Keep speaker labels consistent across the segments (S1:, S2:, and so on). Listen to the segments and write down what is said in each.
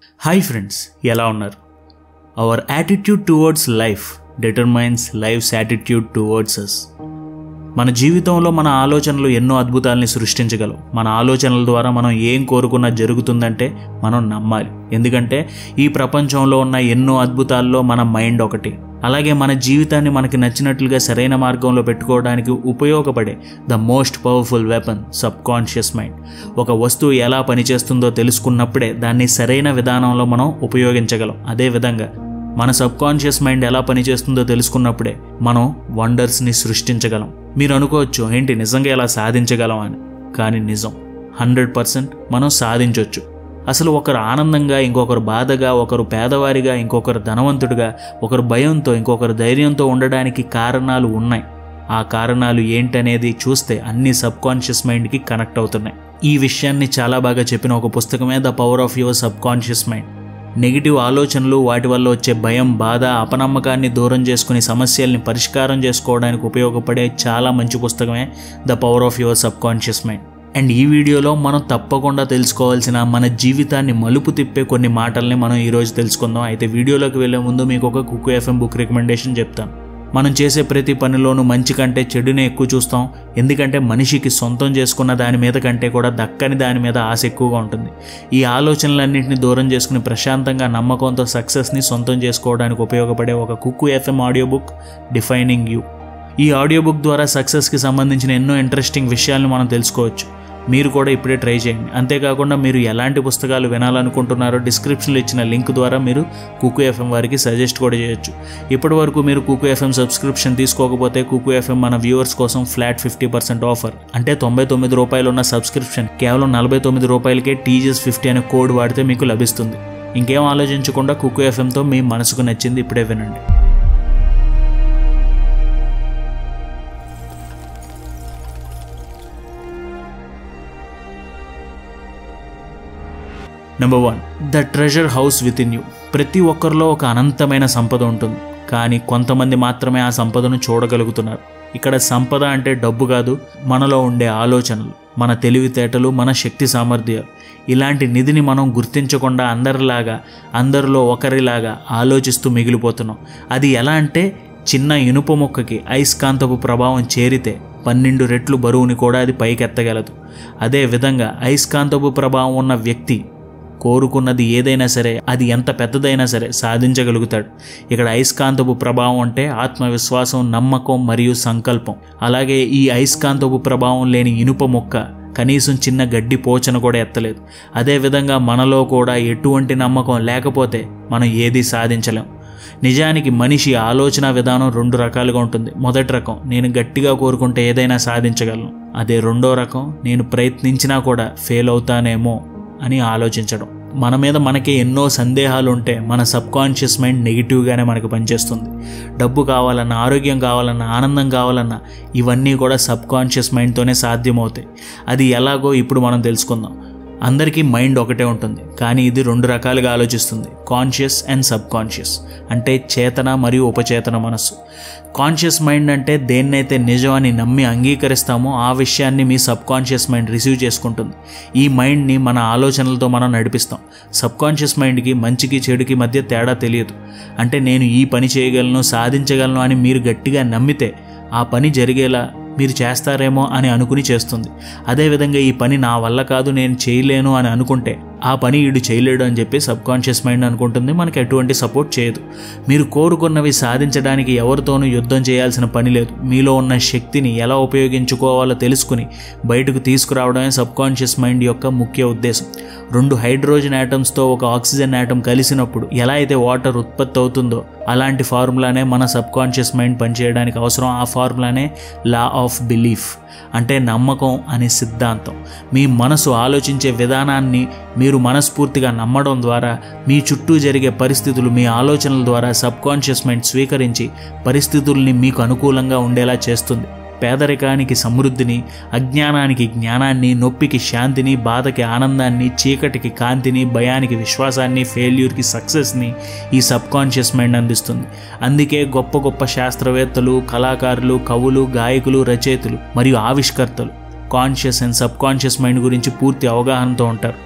S1: hi friends ఎలా ఉన్నారు our attitude towards life determines life's attitude towards us మన జీవితంలో మన ఆలోచనలు ఎన్నో అద్భుతాలని సృష్టించగలవు మన ఆలోచనల ద్వారా మనం ఏం కోరుకున్నా జరుగుతుందంటే మనం నమ్మాలి ఎందుకంటే ఈ ప్రపంచంలో ఉన్న ఎన్నో అద్భుతాల్లో మన మైండ్ ఒకటి అలాగే మన జీవితాన్ని మనకి నచ్చినట్లుగా సరైన మార్గంలో పెట్టుకోవడానికి ఉపయోగపడే the most powerful weapon subconscious mind ఒక వస్తువు ఎలా పనిచేస్తుందో తెలుసుకున్నప్పుడే దాన్ని సరైన విధానంలో మనం ఉపయోగించగలం అదేవిధంగా మన సబ్ కాన్షియస్ మైండ్ ఎలా పనిచేస్తుందో తెలుసుకున్నప్పుడే మనం వండర్స్ని సృష్టించగలం మీరు అనుకోవచ్చు ఏంటి నిజంగా ఎలా సాధించగలం అని కానీ నిజం హండ్రెడ్ పర్సెంట్ మనం సాధించవచ్చు అసలు ఒకరు ఆనందంగా ఇంకొకరు బాధగా ఒకరు పేదవారిగా ఇంకొకరు ధనవంతుడిగా ఒకరు భయంతో ఇంకొకరు ధైర్యంతో ఉండడానికి కారణాలు ఉన్నాయి ఆ కారణాలు ఏంటనేది చూస్తే అన్ని సబ్ కాన్షియస్ మైండ్కి కనెక్ట్ అవుతున్నాయి ఈ విషయాన్ని చాలా బాగా చెప్పిన ఒక పుస్తకమే the power of your subconscious mind negative ఆలోచనలు వాటి వల్ల వచ్చే భయం బాధ అపనమ్మకాన్ని దూరం చేసుకుని సమస్యల్ని పరిష్కారం చేసుకోవడానికి ఉపయోగపడే చాలా మంచి పుస్తకమే the power of your subconscious mind and ఈ వీడియోలో మనం తప్పకుండా తెలుసుకోవాల్సిన మన జీవితాన్ని మలుపు తిప్పే కొన్ని మాటల్ని మనం ఈరోజు తెలుసుకుందాం అయితే వీడియోలోకి వెళ్ళే ముందు మీకు ఒక కుక్కు ఎఫ్ఎం బుక్ రికమెండేషన్ చెప్తాను మనం చేసే ప్రతి పనిలోనూ మంచి కంటే చెడునే ఎక్కువ చూస్తాం ఎందుకంటే మనిషికి సొంతం చేసుకున్న దాని మీద కంటే కూడా దక్కని దాని మీద ఆశ ఎక్కువగా ఉంటుంది ఈ ఆలోచనలన్నింటినీ దూరం చేసుకుని ప్రశాంతంగా నమ్మకంతో సక్సెస్ని సొంతం చేసుకోవడానికి ఉపయోగపడే ఒక Kuku FM audio book defining you ఈ ఆడియో బుక్ ద్వారా సక్సెస్కి సంబంధించిన ఎన్నో ఇంట్రెస్టింగ్ విషయాలను మనం తెలుసుకోవచ్చు మీరు కూడా ఇప్పుడే ట్రై చేయండి అంతేకాకుండా మీరు ఎలాంటి పుస్తకాలు వినాలనుకుంటున్నారో డిస్క్రిప్షన్లో ఇచ్చిన లింక్ ద్వారా మీరు కుకు ఎఫ్ఎం వారికి సజెస్ట్ కూడా చేయొచ్చు ఇప్పటి వరకు మీరు కుకు ఎఫ్ఎం సబ్స్క్రిప్షన్ తీసుకోకపోతే కుకు ఎఫ్ఎం మన వ్యూవర్స్ కోసం ఫ్లాట్ ఫిఫ్టీ పర్సెంట్ ఆఫర్ అంటే తొంభై తొమ్మిది రూపాయలు ఉన్న సబ్స్క్రిప్షన్ కేవలం నలభై తొమ్మిది రూపాయలకే టీజీఎస్ ఫిఫ్టీ అనే కోడ్ వాడితే మీకు లభిస్తుంది ఇంకేం ఆలోచించకుండా కుకు ఎఫ్ఎంతో మీ మనసుకు నచ్చింది ఇప్పుడే వినండి number one the treasure house within you ప్రతి ఒక్కరిలో ఒక అనంతమైన సంపద ఉంటుంది కానీ కొంతమంది మాత్రమే ఆ సంపదను చూడగలుగుతున్నారు ఇక్కడ సంపద అంటే డబ్బు కాదు మనలో ఉండే ఆలోచనలు మన తెలివితేటలు మన శక్తి సామర్థ్యాలు ఇలాంటి నిధిని మనం గుర్తించకుండా అందరిలాగా అందరిలో ఒకరిలాగా ఆలోచిస్తూ మిగిలిపోతున్నాం అది ఎలా అంటే చిన్న ఇనుప మొక్కకి అయస్కాంతపు ప్రభావం చేరితే పన్నెండు రెట్లు బరువుని కూడా అది పైకెత్తగలదు అదే విధంగా అయస్కాంతపు ప్రభావం ఉన్న వ్యక్తి కోరుకున్నది ఏదైనా సరే అది ఎంత పెద్దదైనా సరే సాధించగలుగుతాడు ఇక్కడ అయస్కాంతపు ప్రభావం అంటే ఆత్మవిశ్వాసం నమ్మకం మరియు సంకల్పం అలాగే ఈ అయస్కాంతపు ప్రభావం లేని ఇనుప మొక్క కనీసం చిన్న గడ్డి పోచన కూడా ఎత్తలేదు అదేవిధంగా మనలో కూడా ఎటువంటి నమ్మకం లేకపోతే మనం ఏది సాధించలేం నిజానికి మనిషి ఆలోచన విధానం రెండు రకాలుగా ఉంటుంది మొదటి రకం నేను గట్టిగా కోరుకుంటే ఏదైనా సాధించగలను అదే రెండో రకం నేను ప్రయత్నించినా కూడా ఫెయిల్ అవుతానేమో అని ఆలోచించడం మన మీద మనకి ఎన్నో సందేహాలు ఉంటే మన సబ్ కాన్షియస్ మైండ్ నెగిటివ్గానే మనకు పనిచేస్తుంది డబ్బు కావాలన్నా ఆరోగ్యం కావాలన్నా ఆనందం కావాలన్నా ఇవన్నీ కూడా సబ్ కాన్షియస్ మైండ్తోనే సాధ్యమవుతాయి అది ఎలాగో ఇప్పుడు మనం తెలుసుకుందాం అందరికీ మైండ్ ఒకటే ఉంటుంది కానీ ఇది రెండు రకాలుగా ఆలోచిస్తుంది కాన్షియస్ అండ్ సబ్ కాన్షియస్ అంటే చేతన మరియు ఉపచేతన మనస్సు కాన్షియస్ మైండ్ అంటే దేన్నైతే నిజం అని నమ్మి అంగీకరిస్తామో ఆ విషయాన్ని మీ సబ్ కాన్షియస్ మైండ్ రిసీవ్ చేసుకుంటుంది ఈ మైండ్ని మన ఆలోచనలతో మనం నడిపిస్తాం సబ్ కాన్షియస్ మైండ్కి మంచికి చెడుకి మధ్య తేడా తెలియదు అంటే నేను ఈ పని చేయగలను సాధించగలను అని మీరు గట్టిగా నమ్మితే ఆ పని జరిగేలా మీరు చేస్తారేమో అని అనుకుని చేస్తుంది అదేవిధంగా ఈ పని నా వల్ల కాదు నేను చేయలేను అని అనుకుంటే ఆ పని వీడు చేయలేడు అని చెప్పి సబ్ కాన్షియస్ మైండ్ అనుకుంటుంది మనకి ఎటువంటి సపోర్ట్ చేయదు మీరు కోరుకున్నవి సాధించడానికి ఎవరితోనూ యుద్ధం చేయాల్సిన పని లేదు మీలో ఉన్న శక్తిని ఎలా ఉపయోగించుకోవాలో తెలుసుకుని బయటకు తీసుకురావడమే సబ్ కాన్షియస్ మైండ్ యొక్క ముఖ్య ఉద్దేశం రెండు హైడ్రోజన్ యాటమ్స్తో ఒక ఆక్సిజన్ యాటమ్ కలిసినప్పుడు ఎలా అయితే వాటర్ ఉత్పత్తి అవుతుందో అలాంటి ఫార్ములానే మన సబ్ కాన్షియస్ మైండ్ పనిచేయడానికి అవసరం ఆ ఫార్ములానే లా ఆఫ్ బిలీఫ్ అంటే నమ్మకం అనే సిద్ధాంతం మీ మనసు ఆలోచించే విధానాన్ని మీరు మనస్ఫూర్తిగా నమ్మడం ద్వారా మీ చుట్టూ జరిగే పరిస్థితులు మీ ఆలోచనల ద్వారా సబ్ కాన్షియస్ మైండ్ స్వీకరించి పరిస్థితుల్ని మీకు అనుకూలంగా ఉండేలా చేస్తుంది పేదరికానికి సమృద్ధిని అజ్ఞానానికి జ్ఞానాన్ని నొప్పికి శాంతిని బాధకి ఆనందాన్ని చీకటికి కాంతిని భయానికి విశ్వాసాన్ని ఫెయిల్యూర్కి సక్సెస్ని ఈ సబ్ కాన్షియస్ మైండ్ అందిస్తుంది అందుకే గొప్ప గొప్ప శాస్త్రవేత్తలు కళాకారులు కవులు గాయకులు రచయితలు మరియు ఆవిష్కర్తలు conscious and subconscious mind గురించి పూర్తి అవగాహనతో ఉంటారు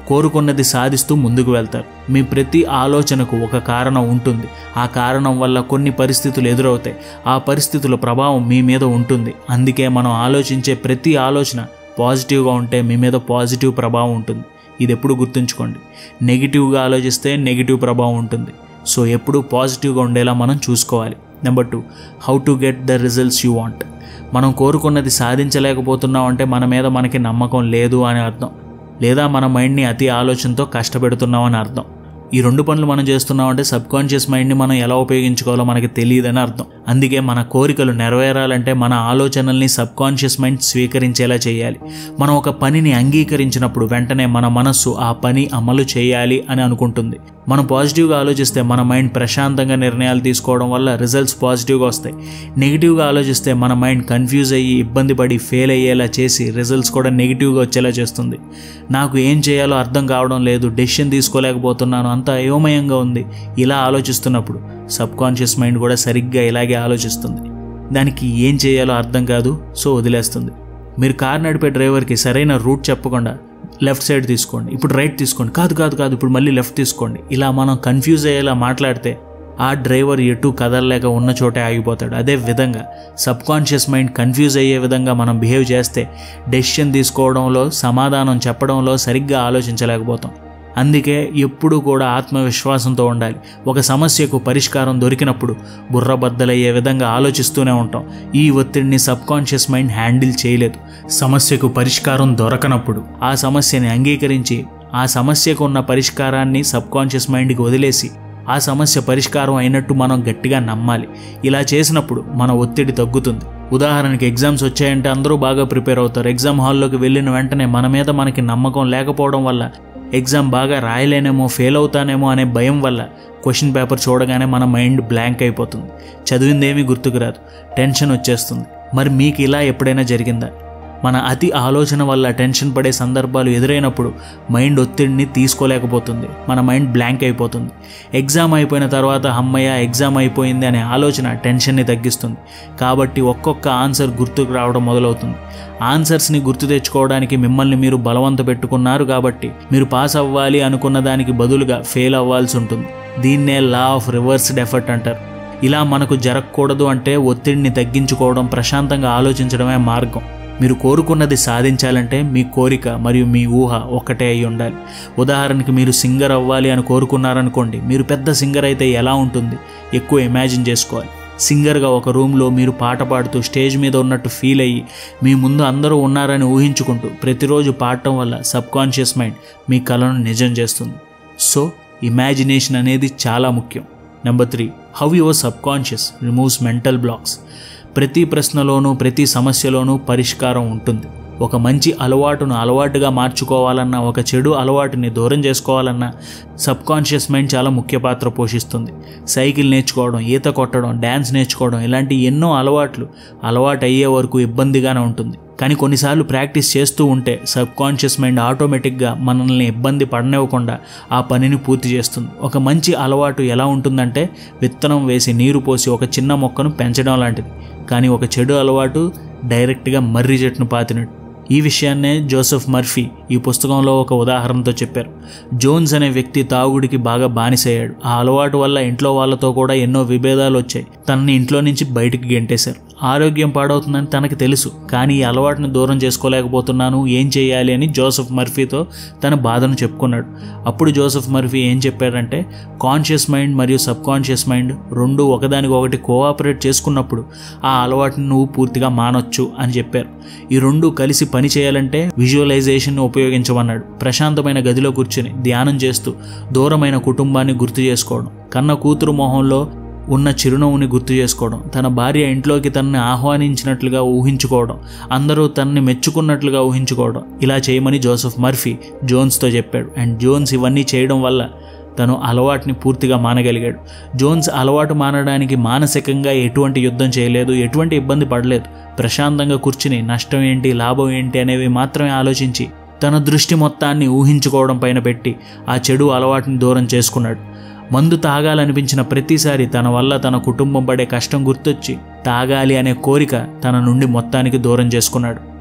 S1: కోరుకున్నది సాధిస్తూ ముందుకు వెళ్తారు మీ ప్రతి ఆలోచనకు ఒక కారణం ఉంటుంది ఆ కారణం వల్ల కొన్ని పరిస్థితులు ఎదురవుతాయి ఆ పరిస్థితుల ప్రభావం మీ మీద ఉంటుంది అందుకే మనం ఆలోచించే ప్రతి ఆలోచన పాజిటివ్గా ఉంటే మీ మీద పాజిటివ్ ప్రభావం ఉంటుంది ఇది ఎప్పుడు గుర్తుంచుకోండి నెగిటివ్గా ఆలోచిస్తే నెగిటివ్ ప్రభావం ఉంటుంది సో ఎప్పుడు పాజిటివ్గా ఉండేలా మనం చూసుకోవాలి number two how to get the results you want మనం కోరుకున్నది సాధించలేకపోతున్నాం అంటే మన మీద మనకి నమ్మకం లేదు అని అర్థం లేదా మన మైండ్ని అతి ఆలోచనతో కష్టపెడుతున్నాం అని అర్థం ఈ రెండు పనులు మనం చేస్తున్నామంటే సబ్ కాన్షియస్ మైండ్ని మనం ఎలా ఉపయోగించుకోవాలో మనకి తెలియదని అర్థం అందుకే మన కోరికలు నెరవేరాలంటే మన ఆలోచనల్ని సబ్ కాన్షియస్ మైండ్ స్వీకరించేలా చేయాలి మనం ఒక పనిని అంగీకరించినప్పుడు వెంటనే మన మనస్సు ఆ పని అమలు చేయాలి అని అనుకుంటుంది మనం పాజిటివ్గా ఆలోచిస్తే మన మైండ్ ప్రశాంతంగా నిర్ణయాలు తీసుకోవడం వల్ల రిజల్ట్స్ పాజిటివ్గా వస్తాయి నెగిటివ్గా ఆలోచిస్తే మన మైండ్ కన్ఫ్యూజ్ అయ్యి ఇబ్బంది పడి ఫెయిల్ అయ్యేలా చేసి రిజల్ట్స్ కూడా నెగిటివ్గా వచ్చేలా చేస్తుంది నాకు ఏం చేయాలో అర్థం కావడం లేదు డెసిషన్ తీసుకోలేకపోతున్నాను అంతా అయోమయంగా ఉంది ఇలా ఆలోచిస్తున్నప్పుడు సబ్ కాన్షియస్ మైండ్ కూడా సరిగ్గా ఇలాగే ఆలోచిస్తుంది దానికి ఏం చేయాలో అర్థం కాదు సో వదిలేస్తుంది మీరు కార్ నడిపే డ్రైవర్కి సరైన రూట్ చెప్పకుండా లెఫ్ట్ సైడ్ తీసుకోండి ఇప్పుడు రైట్ తీసుకోండి కాదు కాదు కాదు ఇప్పుడు మళ్ళీ లెఫ్ట్ తీసుకోండి ఇలా మనం కన్ఫ్యూజ్ అయ్యేలా మాట్లాడితే ఆ డ్రైవర్ ఎటు కదలలేక ఉన్న చోటే ఆగిపోతాడు అదే విధంగా సబ్ కాన్షియస్ మైండ్ కన్ఫ్యూజ్ అయ్యే విధంగా మనం బిహేవ్ చేస్తే డెసిషన్ తీసుకోవడంలో సమాధానం చెప్పడంలో సరిగ్గా ఆలోచించలేకపోతాం అందుకే ఎప్పుడూ కూడా ఆత్మవిశ్వాసంతో ఉండాలి ఒక సమస్యకు పరిష్కారం దొరికినప్పుడు బుర్రబద్దలయ్యే విధంగా ఆలోచిస్తూనే ఉంటాం ఈ ఒత్తిడిని సబ్ కాన్షియస్ మైండ్ హ్యాండిల్ చేయలేదు సమస్యకు పరిష్కారం దొరకనప్పుడు ఆ సమస్యని అంగీకరించి ఆ సమస్యకు ఉన్న పరిష్కారాన్ని సబ్ కాన్షియస్ మైండ్కి వదిలేసి ఆ సమస్య పరిష్కారం అయినట్టు మనం గట్టిగా నమ్మాలి ఇలా చేసినప్పుడు మన ఒత్తిడి తగ్గుతుంది ఉదాహరణకి ఎగ్జామ్స్ వచ్చాయంటే అందరూ బాగా ప్రిపేర్ అవుతారు ఎగ్జామ్ హాల్లోకి వెళ్ళిన వెంటనే మన మీద మనకి నమ్మకం లేకపోవడం వల్ల ఎగ్జామ్ బాగా రాయలేనేమో ఫెయిల్ అవుతానేమో అనే భయం వల్ల క్వశ్చన్ పేపర్ చూడగానే మన మైండ్ బ్లాంక్ అయిపోతుంది చదివిందేమీ గుర్తుకు రాదు టెన్షన్ వచ్చేస్తుంది మరి మీకు ఇలా ఎప్పుడైనా జరిగిందా మన అతి ఆలోచన వల్ల టెన్షన్ పడే సందర్భాలు ఎదురైనప్పుడు మైండ్ ఒత్తిడిని తీసుకోలేకపోతుంది మన మైండ్ బ్లాంక్ అయిపోతుంది ఎగ్జామ్ అయిపోయిన తర్వాత అమ్మయ్య ఎగ్జామ్ అయిపోయింది అనే ఆలోచన టెన్షన్ని తగ్గిస్తుంది కాబట్టి ఒక్కొక్క ఆన్సర్ గుర్తుకు రావడం మొదలవుతుంది ఆన్సర్స్ని గుర్తు తెచ్చుకోవడానికి మిమ్మల్ని మీరు బలవంత పెట్టుకున్నారు కాబట్టి మీరు పాస్ అవ్వాలి అనుకున్న దానికి బదులుగా ఫెయిల్ అవ్వాల్సి ఉంటుంది దీన్నే లా ఆఫ్ రివర్స్డ్ ఎఫర్ట్ అంటారు ఇలా మనకు జరగకూడదు అంటే ఒత్తిడిని తగ్గించుకోవడం ప్రశాంతంగా ఆలోచించడమే మార్గం మీరు కోరుకున్నది సాధించాలంటే మీ కోరిక మరియు మీ ఊహ ఒక్కటే అయి ఉండాలి ఉదాహరణకి మీరు సింగర్ అవ్వాలి అని కోరుకున్నారనుకోండి మీరు పెద్ద సింగర్ అయితే ఎలా ఉంటుంది ఎక్కువ ఇమాజిన్ చేసుకోవాలి సింగర్గా ఒక రూమ్లో మీరు పాట పాడుతూ స్టేజ్ మీద ఉన్నట్టు ఫీల్ అయ్యి మీ ముందు అందరూ ఉన్నారని ఊహించుకుంటూ ప్రతిరోజు పాడటం వల్ల సబ్ కాన్షియస్ మైండ్ మీ కళను నిజం చేస్తుంది సో ఇమాజినేషన్ అనేది చాలా ముఖ్యం number three how your subconscious removes mental blocks ప్రతి ప్రశ్నలోనూ ప్రతి సమస్యలోనూ పరిష్కారం ఉంటుంది ఒక మంచి అలవాటును అలవాటుగా మార్చుకోవాలన్నా ఒక చెడు అలవాటుని దూరం చేసుకోవాలన్నా సబ్ కాన్షియస్ మైండ్ చాలా ముఖ్య పాత్ర పోషిస్తుంది సైకిల్ నేర్చుకోవడం ఈత కొట్టడం డ్యాన్స్ నేర్చుకోవడం ఇలాంటి ఎన్నో అలవాట్లు అలవాటు అయ్యే వరకు ఇబ్బందిగానే ఉంటుంది కానీ కొన్నిసార్లు ప్రాక్టీస్ చేస్తూ ఉంటే సబ్ కాన్షియస్ మైండ్ ఆటోమేటిక్గా మనల్ని ఇబ్బంది పడనివ్వకుండా ఆ పనిని పూర్తి చేస్తుంది ఒక మంచి అలవాటు ఎలా ఉంటుందంటే విత్తనం వేసి నీరు పోసి ఒక చిన్న మొక్కను పెంచడం లాంటిది కానీ ఒక చెడు అలవాటు డైరెక్ట్గా మర్రి చెట్టును పాతినట్టు ఈ విషయాన్నే జోసెఫ్ మర్ఫీ ఈ పుస్తకంలో ఒక ఉదాహరణతో చెప్పారు జోన్స్ అనే వ్యక్తి తాగుడికి బాగా బానిసయ్యాడు ఆ అలవాటు వల్ల ఇంట్లో వాళ్ళతో కూడా ఎన్నో విభేదాలు వచ్చాయి తనని ఇంట్లో నుంచి బయటికి గెంటేశారు ఆరోగ్యం పాడవుతుందని తనకి తెలుసు కానీ ఈ అలవాటుని దూరం చేసుకోలేకపోతున్నాను ఏం చేయాలి అని జోసెఫ్ మర్ఫీతో తన బాధను చెప్పుకున్నాడు అప్పుడు జోసెఫ్ మర్ఫీ ఏం చెప్పాడంటే కాన్షియస్ మైండ్ మరియు సబ్ కాన్షియస్ మైండ్ రెండు ఒకదానికి ఒకటి కోఆపరేట్ చేసుకున్నప్పుడు ఆ అలవాటుని నువ్వు పూర్తిగా మానొచ్చు అని చెప్పారు ఈ రెండు కలిసి పని చేయాలంటే విజువలైజేషన్ ఉపయోగించమన్నాడు ప్రశాంతమైన గదిలో కూర్చుని ధ్యానం చేస్తూ దూరమైన కుటుంబాన్ని గుర్తు చేసుకోవడం కన్న కూతురు మొహంలో ఉన్న చిరునవ్వుని గుర్తు చేసుకోవడం తన భార్య ఇంట్లోకి తనని ఆహ్వానించినట్లుగా ఊహించుకోవడం అందరూ తనని మెచ్చుకున్నట్లుగా ఊహించుకోవడం ఇలా చేయమని జోసెఫ్ మర్ఫీ జోన్స్తో చెప్పాడు అండ్ జోన్స్ ఇవన్నీ చేయడం వల్ల తను అలవాటుని పూర్తిగా మానగలిగాడు జోన్స్ అలవాటు మానడానికి మానసికంగా ఎటువంటి యుద్ధం చేయలేదు ఎటువంటి ఇబ్బంది పడలేదు ప్రశాంతంగా కూర్చుని నష్టం ఏంటి లాభం ఏంటి అనేవి మాత్రమే ఆలోచించి తన దృష్టి మొత్తాన్ని ఊహించుకోవడం పైన పెట్టి ఆ చెడు అలవాటుని దూరం చేసుకున్నాడు మందు తాగాలనిపించిన ప్రతిసారి తన వల్ల తన కుటుంబం పడే కష్టం గుర్తొచ్చి తాగాలి అనే కోరిక తన నుండి మొత్తానికి దూరం చేసుకున్నాడు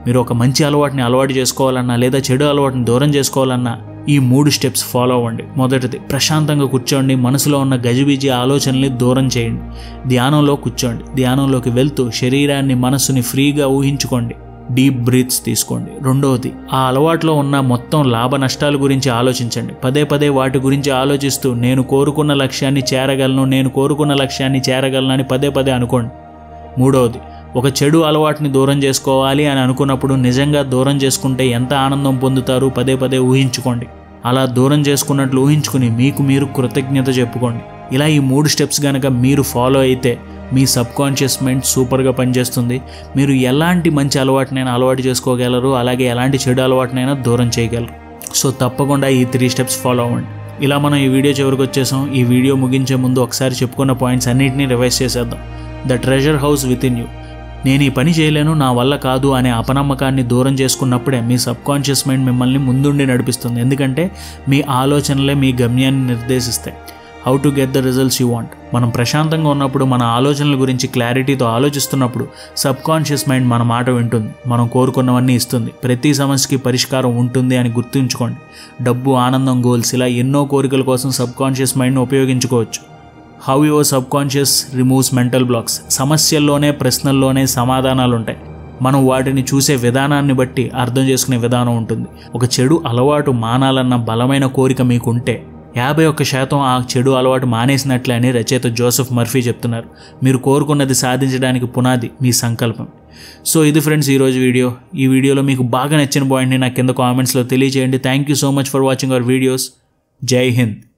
S1: మీరు ఒక మంచి అలవాటుని అలవాటు చేసుకోవాలన్నా లేదా చెడు అలవాటుని దూరం చేసుకోవాలన్నా ఈ మూడు స్టెప్స్ ఫాలో అవ్వండి మొదటిది ప్రశాంతంగా కూర్చోండి మనసులో ఉన్న గజిబిజి ఆలోచనల్ని దూరం చేయండి ధ్యానంలో కూర్చోండి ధ్యానంలోకి వెళ్తూ శరీరాన్ని మనసుని ఫ్రీగా ఊహించుకోండి డీప్ బ్రీత్స్ తీసుకోండి రెండవది ఆ అలవాట్లో ఉన్న మొత్తం లాభ నష్టాల గురించి ఆలోచించండి పదే పదే వాటి గురించి ఆలోచిస్తూ నేను కోరుకున్న లక్ష్యాన్ని చేరగలను నేను కోరుకున్న లక్ష్యాన్ని చేరగలను అని పదే పదే అనుకోండి మూడవది ఒక చెడు అలవాటుని దూరం చేసుకోవాలి అని అనుకున్నప్పుడు నిజంగా దూరం చేసుకుంటే ఎంత ఆనందం పొందుతారు పదే పదే ఊహించుకోండి అలా దూరం చేసుకున్నట్లు ఊహించుకుని మీకు మీరు కృతజ్ఞత చెప్పుకోండి ఇలా ఈ మూడు స్టెప్స్ కనుక మీరు ఫాలో అయితే మీ సబ్ కాన్షియస్ మైండ్ సూపర్గా పనిచేస్తుంది మీరు ఎలాంటి మంచి అలవాటునైనా అలవాటు చేసుకోగలరు అలాగే ఎలాంటి చెడు అలవాటునైనా దూరం చేయగలరు సో తప్పకుండా ఈ త్రీ స్టెప్స్ ఫాలో అవ్వండి ఇలా మనం ఈ వీడియో చివరికి వచ్చేసాం ఈ వీడియో ముగించే ముందు ఒకసారి చెప్పుకున్న పాయింట్స్ అన్నింటినీ రివైజ్ చేసేద్దాం the treasure house within you నేను ఈ పని చేయలేను నా వల్ల కాదు అనే అపనమ్మకాన్ని దూరం చేసుకున్నప్పుడే మీ సబ్ కాన్షియస్ మైండ్ మిమ్మల్ని ముందుండి నడిపిస్తుంది ఎందుకంటే మీ ఆలోచనలే మీ గమ్యాన్ని నిర్దేశిస్తాయి how to get the results you want మనం ప్రశాంతంగా ఉన్నప్పుడు మన ఆలోచనల గురించి క్లారిటీతో ఆలోచిస్తున్నప్పుడు సబ్ కాన్షియస్ మైండ్ మన మాట వింటుంది మనం కోరుకున్నవన్నీ ఇస్తుంది ప్రతి సమస్యకి పరిష్కారం ఉంటుంది అని గుర్తుంచుకోండి డబ్బు ఆనందం గోల్స్ ఇలా ఎన్నో కోరికల కోసం సబ్ కాన్షియస్ మైండ్ను ఉపయోగించుకోవచ్చు how your subconscious removes mental blocks సమస్యల్లోనే ప్రశ్నల్లోనే సమాధానాలు ఉంటాయి మనం వాటిని చూసే విధానాన్ని బట్టి అర్థం చేసుకునే విధానం ఉంటుంది ఒక చెడు అలవాటు మానాలన్న బలమైన కోరిక మీకుంటే యాభై ఒక్క శాతం ఆ చెడు అలవాటు మానేసినట్లే అని రచయిత జోసెఫ్ మర్ఫీ చెప్తున్నారు మీరు కోరుకున్నది సాధించడానికి పునాది మీ సంకల్పం సో ఇది ఫ్రెండ్స్ ఈరోజు వీడియో ఈ వీడియోలో మీకు బాగా నచ్చిన పాయింట్ని నాకు కింద కామెంట్స్లో తెలియజేయండి thank you so much for watching our videos జై హింద్